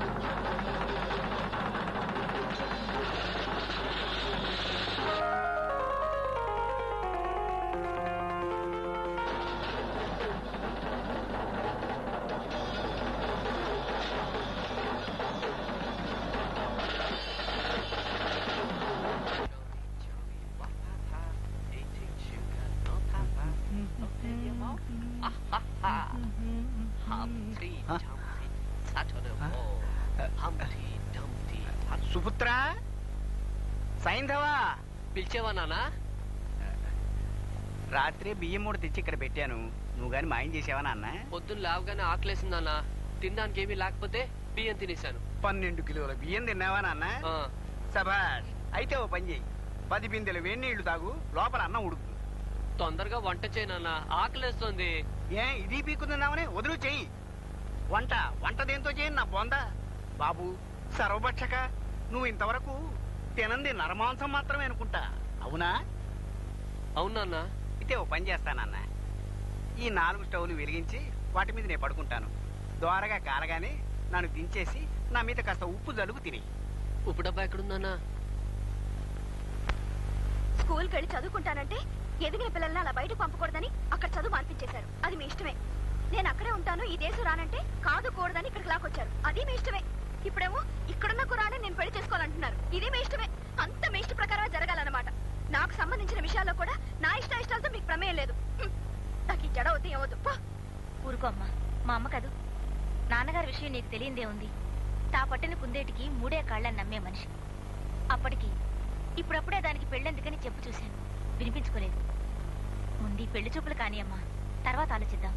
సుపుత్ర సైంధవా పిలిచేవా నానా రాత్రి బియ్యం మూడు తెచ్చి ఇక్కడ పెట్టాను నువ్వు గాని మాయం చేసావా నాన్న పొద్దున్న లేవగానే ఆకలేసింది నాన్న తినడానికి ఏమీ లేకపోతే బియ్యం తినేశాను పన్నెండు కిలోల బియ్యం తిన్నావా నాన్న ఆ, సబాష్ అయితే ఓ పని చేయి పది బిందెలు వేడి నీళ్లు తాగు లోపల అన్నం ఉడుకుతుంది తొందరగా వంట చేయి నాన్న ఆకలేస్తుంది ఏ ఇది పీక్కుతున్నామని వదులు చెయ్యి వంట వంట దేంతో చేయను నా బొంద బాబు సర్వభక్షక నువ్వు ఇంతవరకు తినంది నరమాంసం మాత్రమే అనుకుంటా అవునా అవును నాన్న అయితే ఓ పని చేస్తానన్న ఈ నాలుగు స్టవ్లు వెలిగించి వాటి మీద నేను పడుకుంటాను ద్వారగా కాలగానే నన్ను దించేసి నా మీద కాస్త ఉప్పు జలుగు తిని ఉప్పు డబ్బా ఎక్కడుందన్నా స్కూల్కి వెళ్ళి చదువుకుంటానంటే ఎదిగిన పిల్లల్ని అలా బయటకు పంపకూడదని అక్కడ చదువు మాన్పించేశారు అది మీ ఇష్టమే నేను అక్కడే ఉంటాను ఈ దేశం రానంటే కాదు కూడదని ఇక్కడికి లాక్కొచ్చారు అది మీ ఇష్టమే ఇప్పుడేమో ఇక్కడున్న కురాన్ని నేను పెళ్లి చేసుకోవాలంటున్నారు ఇది మీ ఇష్టమే అంత మీ ఇష్ట ప్రకారమే జరగాలన్నమాట నాకు సంబంధించిన విషయాల్లో కూడా నా ఇష్ట ఇష్టాలతో మీకు ప్రమేయం లేదు హ్మ్. నాకు ఈ జడ అవుతే ఏమవుతుంది పో. ఊరుకో అమ్మా మా అమ్మ కాదు నాన్నగారి విషయం నీకు తెలియందే ఉంది తా పట్టిన కుందేటికి మూడే కాళ్ళని నమ్మే మనిషి అప్పటికి ఇప్పుడప్పుడే దానికి పెళ్ళెందుకని చెప్పు చూశాను వినిపించుకోలేదు ముందు ఈ పెళ్లి చూపులు కాని అమ్మా తర్వాత ఆలోచిద్దాం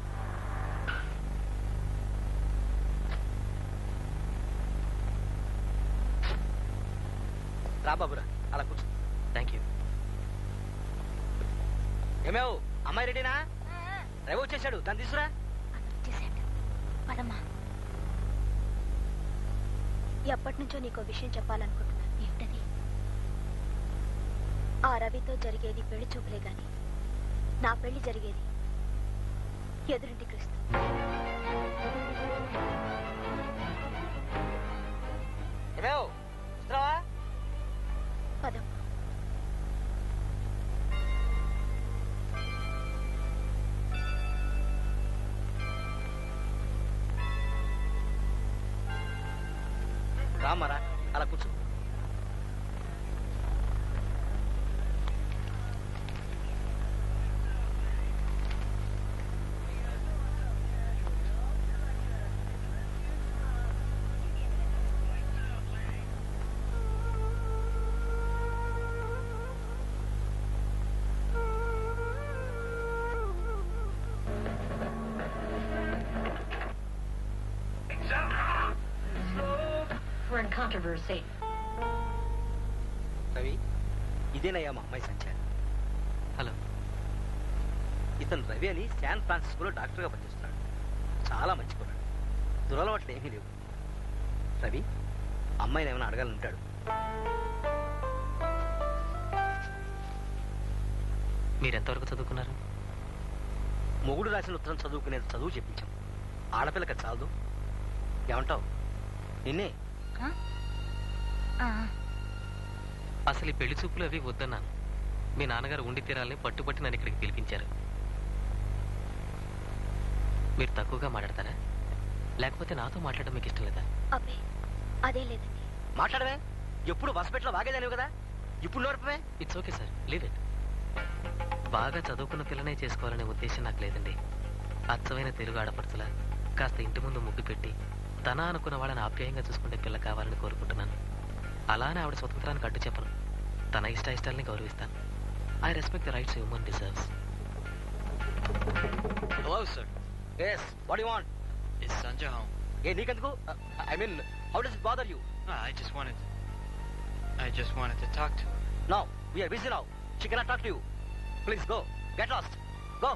రా బాబురా అలా కూర్చో థ్యాంక్ యూ ఏమేవ్ అమ్మాయి రెడీనా రవి వచ్చేసాడు దాన్ని తీసురా చేశాడు పదమ్మా ఎప్పటి నుంచో నీకో విషయం చెప్పాలనుకుంటున్నాను ఏమిటది ఆ రవితో జరిగేది పెళ్లి చూపులే గాని నా పెళ్లి జరిగేది ఎదురింటి క్రిస్తు ఏమేవ్ వస్తున్నావా పదం రామారా అలా కూర్చో We're in controversy. రవి ఇదేనయ్యా మా అమ్మాయి సంచార్ హలో ఇతను రవి అని శాన్ ఫ్రాన్సిస్కోలో డాక్టర్గా పనిచేస్తున్నాడు చాలా మంచి కుర్రాడు దురలవాట్లు ఏమీ లేవు రవి అమ్మాయిని ఏమైనా అడగాలని ఉంటాడు మీరు ఎంతవరకు చదువుకున్నారు మొగుడు రాసిన ఉత్తరం చదువుకునేది చదువు చెప్పించాం ఆడపిల్లకి అది చాలదు ఏమంటావు నిన్నే ఆ? ఆ, అసలు ఈ పెళ్లి చూపులు అవి వద్దన్నాను మీ నాన్నగారు ఉండి తీరాలని పట్టుబట్టి నన్ను ఇక్కడికి పిలిపించారు మీరు తక్కువగా మాట్లాడతారా లేకపోతే నాతో మాట్లాడడం మీకు ఇష్టం లేదా అబ్బే అదే లేదండి మాట్లాడవే ఎప్పుడు వసపెట్లో వాగేదానివి కదా ఇప్పుడు నోర్పవే it's okay sir leave it బాగా చదువుకున్న పిల్లనే చేసుకోవాలనే ఉద్దేశం నాకు లేదండి అచ్చమైన తెలుగు ఆడపడుచులా కాస్త ఇంటి ముందు ముగ్గు పెట్టి తన అనుకున్న వాళ్ళని ఆప్యాయంగా చూసుకుంటే పిల్ల కావాలని కోరుకుంటున్నాను అలానే ఆవిడ స్వతంత్రానికి అడ్డు చెప్పను తన ఇష్ట ఇష్టాలని గౌరవిస్తాను I respect the rights human deserves hello sir yes what you want Is Sanja home? ఏ నీకెందుకు I mean how does bother you No, I just wanted. I just wanted to talk to her. No we're busy now she cannot talk to you please go get lost go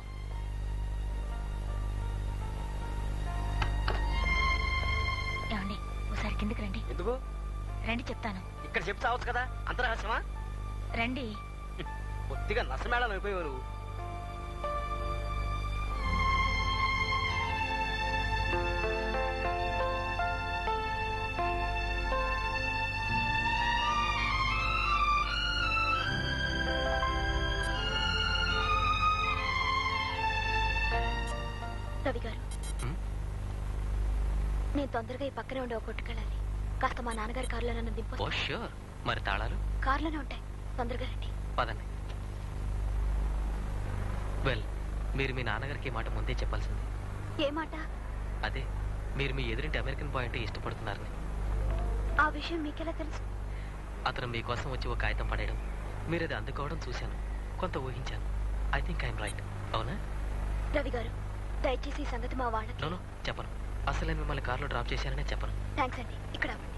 ఏమండి ఒకసారి కిందకి రండి ఎందుకు రండి చెప్తాను ఇక్కడ చెప్తే అవచ్చు కదా అంతరహస్యమా రండి కొద్దిగా నష్టమేళం అయిపోయావు నువ్వు నేను తొందరగా ఈ పక్కనే ఉండే ఒక కొట్టుకెళ్ళాలి కాస్త మా నాన్నగారి కారులో నన్ను ఓ దింపు ష్యూర్ మరి తాళాలు కారులోనే ఉంటాయి తొందరగా రండి పదండి వెల్ మీరు మీ నాన్నగారికి ఈ మాట ముందే చెప్పాల్సింది ఏ మాట అదే మీరు మీ ఎదురింటి అమెరికన్ బాయ్ అంటే ఇష్టపడుతున్నారని ఆ విషయం మీకెలా తెలుసు అతను మీకోసం వచ్చి ఒక కాగితం పడేయడం మీరు అది అందుకోవడం చూశాను కొంత ఊహించాను ఐ థింక్ ఐఎమ్ రైట్ అవునా రవి గారు దయచేసి ఈ సంగతి మా వాళ్ళకి నోను చెప్పను అసలు నేను మిమ్మల్ని కార్లో డ్రాప్ చేశాననే చెప్పను థ్యాంక్స్ అండి ఇక్కడ అవ్వండి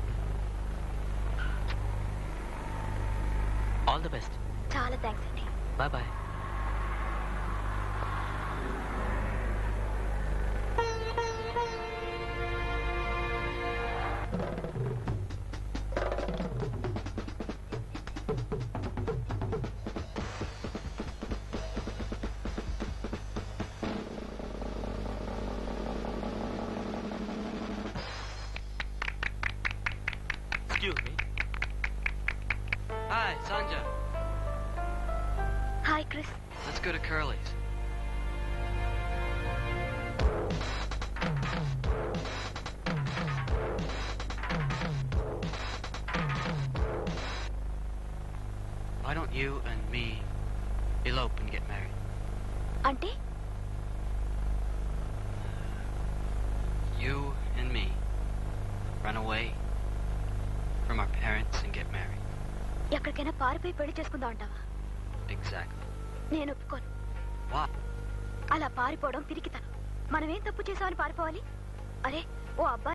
ఆల్ ది బెస్ట్ చాలా థ్యాంక్స్ అండి bye bye Excuse me. Hi, Sanja. Hi Chris Let's go to Curly's. Why don't you and me elope and get married? అంటే You and me run away from our parents and get married. ఎక్కడికైనా పారిపోయి పెళ్లి చేసుకుందాం అంటావా Exactly. నేను ఒప్పుకోను Why? అలా పారిపోవడం పిరికితనం మనమేం తప్పు చేసామని పారిపోవాలి అరే ఓ అబ్బాయి